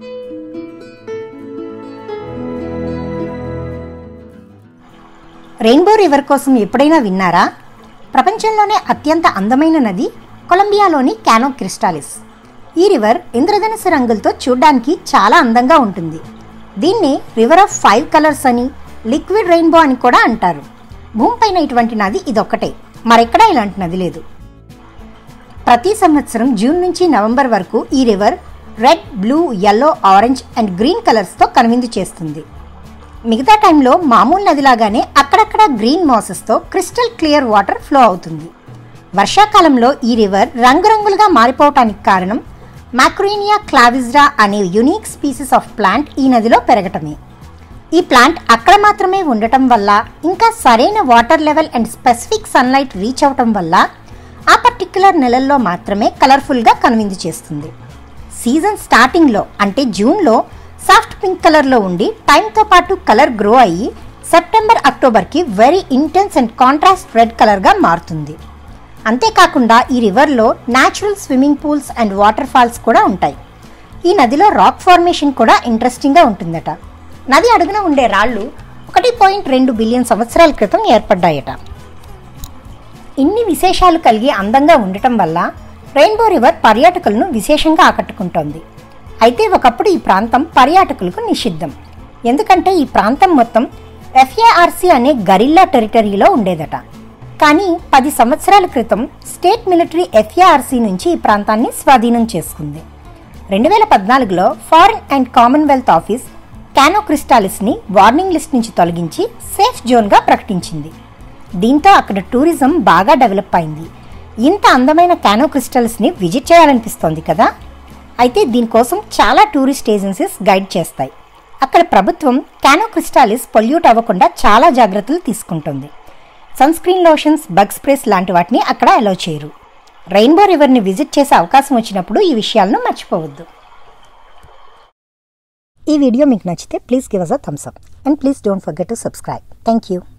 rainbow river కోసం ఎప్పుడైనా విన్నారా ప్రపంచంలోనే అత్యంత అందమైన నది కొలంబియాలోని క్యానో క్రిస్టాలిస్ ఈ రివర్ ఇంద్రధనుసు రంగులతో చూడ్డానికి చాలా అందంగా ఉంటుంది దీన్ని రివర్ ఆఫ్ ఫైవ్ కలర్స్ అని లిక్విడ్ రెయిన్బో అని కూడా అంటారు భూమిపైన ఇటువంటి నది ఇదొక్కటే మరెక్కడా ఇలాంటి నది లేదు ప్రతి సంవత్సరం జూన్ నుంచి నవంబర్ వరకు ఈ river red blue yellow orange and green కలర్స్తో కనువిందు చేస్తుంది మిగతా టైంలో మామూలు నదిలాగానే అక్కడక్కడ గ్రీన్ మాసెస్తో క్రిస్టల్ క్లియర్ వాటర్ ఫ్లో అవుతుంది వర్షాకాలంలో ఈ రివర్ రంగురంగులుగా మారిపోవటానికి కారణం మ్యాక్రోనియా క్లావిజ్రా అనే యునీక్ స్పీసీస్ ఆఫ్ ప్లాంట్ ఈ నదిలో పెరగటమే ఈ ప్లాంట్ అక్కడ మాత్రమే ఉండటం వల్ల ఇంకా సరైన water level and specific sunlight reach అవటం వల్ల ఆ పర్టిక్యులర్ నెలల్లో మాత్రమే కలర్ఫుల్గా కనువిందు చేస్తుంది సీజన్ స్టార్టింగ్లో అంటే జూన్లో సాఫ్ట్ పింక్ కలర్లో ఉండి టైంతో పాటు కలర్ గ్రో అయ్యి సెప్టెంబర్ అక్టోబర్కి very intense and contrast red కలర్గా మారుతుంది అంతేకాకుండా ఈ రివర్లో natural swimming pools and waterfalls కూడా ఉంటాయి ఈ నదిలో రాక్ ఫార్మేషన్ కూడా ఇంట్రెస్టింగ్గా ఉంటుందట నది అడుగున ఉండే రాళ్ళు ఒకటి పాయింట్ రెండు బిలియన్ సంవత్సరాల క్రితం ఏర్పడ్డాయట ఇన్ని విశేషాలు కలిగి అందంగా ఉండటం వల్ల రెయిన్బో రివర్ పర్యాటకులను విశేషంగా ఆకట్టుకుంటోంది అయితే ఒకప్పుడు ఈ ప్రాంతం పర్యాటకులకు నిషిద్ధం ఎందుకంటే ఈ ప్రాంతం మొత్తం ఎఫ్ఏఆర్సి అనే గరిల్లా టెరిటరీలో ఉండేదట కానీ పది సంవత్సరాల క్రితం స్టేట్ మిలిటరీ ఎఫ్ఏఆర్సి నుంచి ఈ ప్రాంతాన్ని స్వాధీనం చేసుకుంది రెండు వేల పద్నాలుగులో foreign and commonwealth office Cano క్రిస్టాలిస్ని వార్నింగ్ లిస్ట్ నుంచి తొలగించి సేఫ్ జోన్గా ప్రకటించింది దీంతో అక్కడ టూరిజం బాగా డెవలప్ అయింది ఇంత అందమైన క్యానో క్రిస్టల్స్ని విజిట్ చేయాలనిపిస్తోంది కదా అయితే దీనికోసం చాలా టూరిస్ట్ ఏజెన్సీస్ గైడ్ చేస్తాయి అక్కడ ప్రభుత్వం క్యానో క్రిస్టాలిస్ పొల్యూట్ అవ్వకుండా చాలా జాగ్రత్తలు తీసుకుంటుంది sunscreen lotions bug sprays లాంటి వాటిని అక్కడ అలౌ చేయరు రెయిన్బో రివర్ని విజిట్ చేసే అవకాశం వచ్చినప్పుడు ఈ విషయాలను మర్చిపోవద్దు ఈ వీడియో మీకు నచ్చితే please give us a thumbs up and please don't forget to subscribe thank you